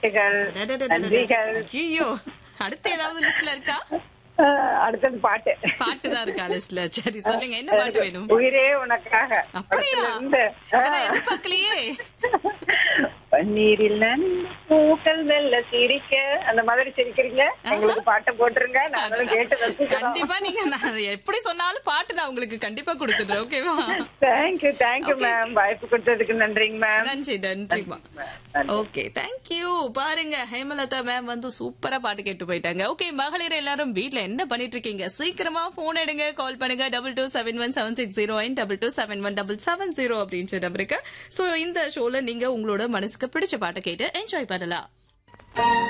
பாராட்டுகள் நன்றிகள் ஐயோ அடுத்து ஏதாவது லிஸ்ட்ல இருக்கா அஹ், அடுத்தது பாட்டு பாட்டு தான் இருக்கா லிஸ்ட்ல சரி சொல்லுங்க என்ன பாட்டு வேணும் உயிரே உனக்காக அப்படியா படத்துல இருந்து. அதை நான் எதிர்பார்க்கலையே பன்னீரில் நனைந்த பூக்கள் மெல்ல சிரிக்க அந்த மாதிரி சிரிக்கிறீங்க எங்களுக்கு பாட்டை போட்டுருங்க நாங்களும் கேட்டு ரசிக்கிறோம் கண்டிப்பா நீங்க நான் அதை எப்படி சொன்னாலும் பாட்டு நான் உங்களுக்கு கண்டிப்பா கொடுத்துடுறேன் ஓகேவா தேங்க்யூ தேங்க்யூ மேம் வாய்ப்பு கொடுத்ததுக்கு நன்றிங்க மேம் நன்றி நன்றிமா நன்றி. ஓகே தேங்க்யூ பாருங்க ஹேமலதா மேம் வந்து சூப்பரா பாட்டு கேட்டு போயிட்டாங்க ஓகே மகளிர் எல்லாரும் வீட்ல என்ன பண்ணிட்டு இருக்கீங்க சீக்கிரமா போன் எடுங்க கால் பண்ணுங்க double two seven one seven six zero double two seven one double seven zero அப்படின்ற நம்பருக்கு சோ இந்த ஷோல நீங்க உங்களோட மனசுக்கு பிடிச்ச பாட்டை கேட்டு என்ஜாய் பண்ணலாம்